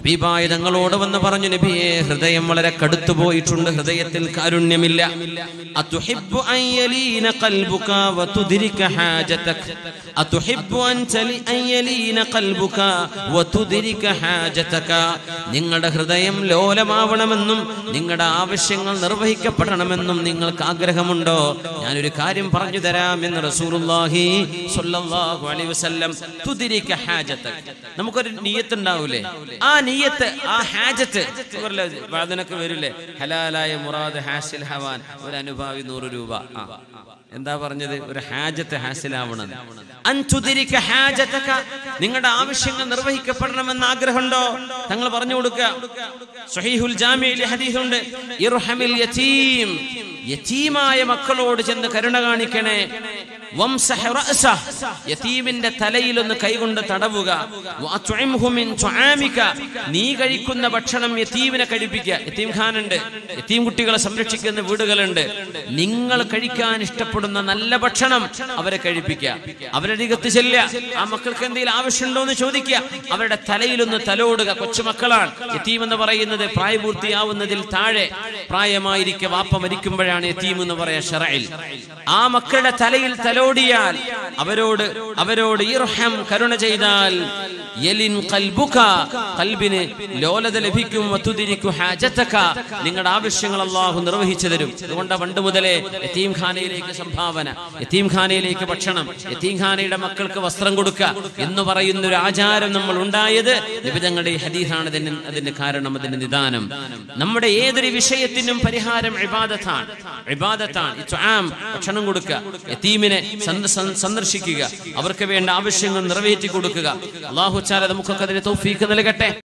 ഹബീബായ തങ്ങളോട് വന്ന് പറഞ്ഞു നബിയെ ഹൃദയം വളരെ കടുത്തു പോയിട്ടുണ്ട് ഹൃദയത്തിൽ കാരുണ്യമില്ല അതുഹിബ്ബു അൻ യലീന ഖൽബുക വതുദ്രിക ഹാജതക അതുഹിബ്ബു അൻ തലി അൻ യലീന ഖൽബുക വതുദ്രിക ഹാജതക നിങ്ങളുടെ ഹൃദയം ലോലമാവണമെന്നും നിങ്ങളുടെ ആവശ്യങ്ങൾ നിർവഹിക്കപ്പെടണമെന്നും നിങ്ങൾക്ക് ആഗ്രഹമുണ്ടോ ഞാനൊരു കാര്യം പറഞ്ഞു തരാമെന്ന് റസൂലുള്ളാഹി സ്വല്ലല്ലാഹു അലൈഹി വസല്ലം തുദ്രിക ഹാജതക നമുക്കൊരു നിയ്യത്ത് ഉണ്ടാവൂലേ ആ നിയ്യത്ത് ആ ഹാജത്ത് വാദനക്ക് വരില്ലേ ഹലാലായ മുറാദ് ഹാസിൽ ഹവാൻ ഒരു അനുഭാവി നൂറ് രൂപ ആ. എന്താ പറഞ്ഞത് ഒരു ഹാജത്ത് ഹാസിലാവണം അൻതുദിരിക ഹാജതക നിങ്ങളുടെ ആവശ്യങ്ങൾ നിർവഹിക്കപ്പെടണമെന്ന് ആഗ്രഹമുണ്ടോ തങ്ങൾ പറഞ്ഞു കൊടുക്കുക സ്വഹീഹുൽ ജാമിയിൽ ഹദീസുണ്ട് ഇർഹമിൽ യതീം യതീമായ മക്കളോട് ചെന്ന് കരുണ കാണിക്കണേ വംസഹ് റഅസഹ്. യതീമിന്റെ തലയിൽ ഒന്ന് കൈകൊണ്ട് തടവുക വഅത്ഇംഹു മിൻ തുആമിക. നീ കഴിക്കുന്ന ഭക്ഷണം യതീമിനെ കഴിപ്പിക്കുക യതീം ഖാനുണ്ട് യതീം കുട്ടികളെ സംരക്ഷിക്കുന്ന വീടുകളുണ്ട് നിങ്ങൾ കഴിക്കാൻ ഇഷ്ടപ്പെടുന്ന നല്ല ഭക്ഷണം അവരെ കഴിപ്പിക്കുക അവരരികത്ത് ചെല്ലുക ആ മക്കൾക്ക് എന്തെങ്കിലും ആവശ്യമുണ്ടോ എന്ന് ചോദിക്കുക അവരുടെ തലയിലൊന്ന് തലോടുക കൊച്ചുമക്കളാണ് യതീം എന്ന് പറയുന്നത് പ്രായപൂർത്തിയാവുന്നതിൽ താഴെ പ്രായമായിരിക്കെ വാപ്പ മരിക്കുമ്പോഴാണ് യതീം എന്ന് പറയാ ഷറയിൽ ആ മക്കളുടെ തലയിൽ തലോടിയാൽ അവരോട് അവരോട് ഇർഹം കരുണ ചെയ്താൽ യലിൻ ഖൽബുക ഖൽബിന് ലോലത ലഭിക്കും വതുദിരിക്കു ഹാജതക നിങ്ങളുടെ ആവശ്യങ്ങൾ അല്ലാഹു നിർവഹിച്ചു തരും അതുകൊണ്ട് പണ്ട് മുതലേ യതീം ഖാനയിലേക്ക് സംഭാവന യതീം ഖാനയിലേക്ക് ഭക്ഷണം യതീം ഖാനയുടെ മക്കൾക്ക് വസ്ത്രം കൊടുക്കുക എന്ന് പറയുന്ന ഒരു ആചാരം നമ്മൾ ഉണ്ടായത് നിബിതങ്ങളുടെ ഈ ഹദീസാണ് അതിന് അതിന്റെ കാരണം അതിന്റെ നിദാനം നമ്മുടെ ഏതൊരു വിഷയത്തിനും പരിഹാരം ഇബാദത്താണ് ഇബാദത്താണ് ഈ ത്വആം, ഭക്ഷണം കൊടുക്കുക യതീമിനെ സന്ദ- സന്ദ- സന്ദർശിക്കുക അവർക്ക് വേണ്ട ആവശ്യങ്ങൾ നിറവേറ്റി കൊടുക്കുക അള്ളാഹു ചാല നമുക്കൊക്കെ അതിന് തൗഫീക്ക് നൽകട്ടെ